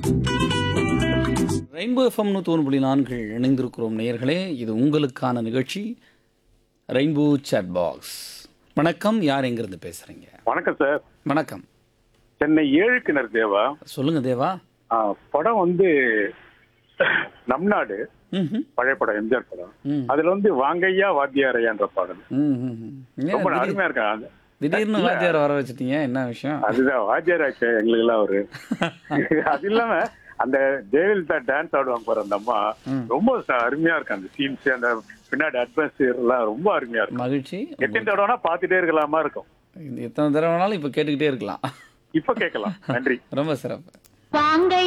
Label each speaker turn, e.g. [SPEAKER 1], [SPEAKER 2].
[SPEAKER 1] Rainbow FM நூற்றி புள்ளி நான்கில் இணைந்திருக்கிறோம் நேயர்களே இது உங்களுக்கான நிகழ்ச்சி ரெயின்போ சேட் பாக்ஸ் வணக்கம் யார் எங்கிருந்து பேசுறீங்க
[SPEAKER 2] வணக்கம் சார்
[SPEAKER 1] வணக்கம்
[SPEAKER 2] சென்னை ஏழு கிணறு தேவா
[SPEAKER 1] சொல்லுங்க தேவா
[SPEAKER 2] ஆ, படம் வந்து நம் நாடு
[SPEAKER 1] ம்ஹும்.
[SPEAKER 2] பழைய படம் எம்ஜிஆர் படம்
[SPEAKER 1] ம்.
[SPEAKER 2] அதுல வந்து வாங்கையா வாத்தியாரையான்ற பாடல்
[SPEAKER 1] ம், ம், ம். ஏன்
[SPEAKER 2] ரொம்ப
[SPEAKER 1] திடீர்-
[SPEAKER 2] அருமையா இருக்காங்க
[SPEAKER 1] திடீர்னு வாத்தியார் வர வச்சுட்டீங்க என்ன விஷயம்
[SPEAKER 2] அதுதான் வாத்தியார் ஆச்சு எங்களுக்கு எல்லாம் அவரு அது இல்லாம அந்த ஜெயலலிதா டான்ஸ் ஆடுவாங்க பாரு அந்த அம்மா ரொம்ப ச- அருமையா இருக்கு அந்த சீன்ஸ் அந்த பின்னாடி அட்மாஸ்பியர் எல்லாம் ரொம்ப அருமையா இருக்கும்
[SPEAKER 1] மகிழ்ச்சி
[SPEAKER 2] எத்தனை தடவைனா பாத்துட்டே இருக்கலாமா இருக்கும்
[SPEAKER 1] இது எத்தனை தடவை வேணாலும் இப்போ கேட்டுக்கிட்டே இருக்கலாம்
[SPEAKER 2] இப்ப கேட்கலாம் நன்றி
[SPEAKER 1] ரொம்ப சிறப்பு
[SPEAKER 3] வாங்கை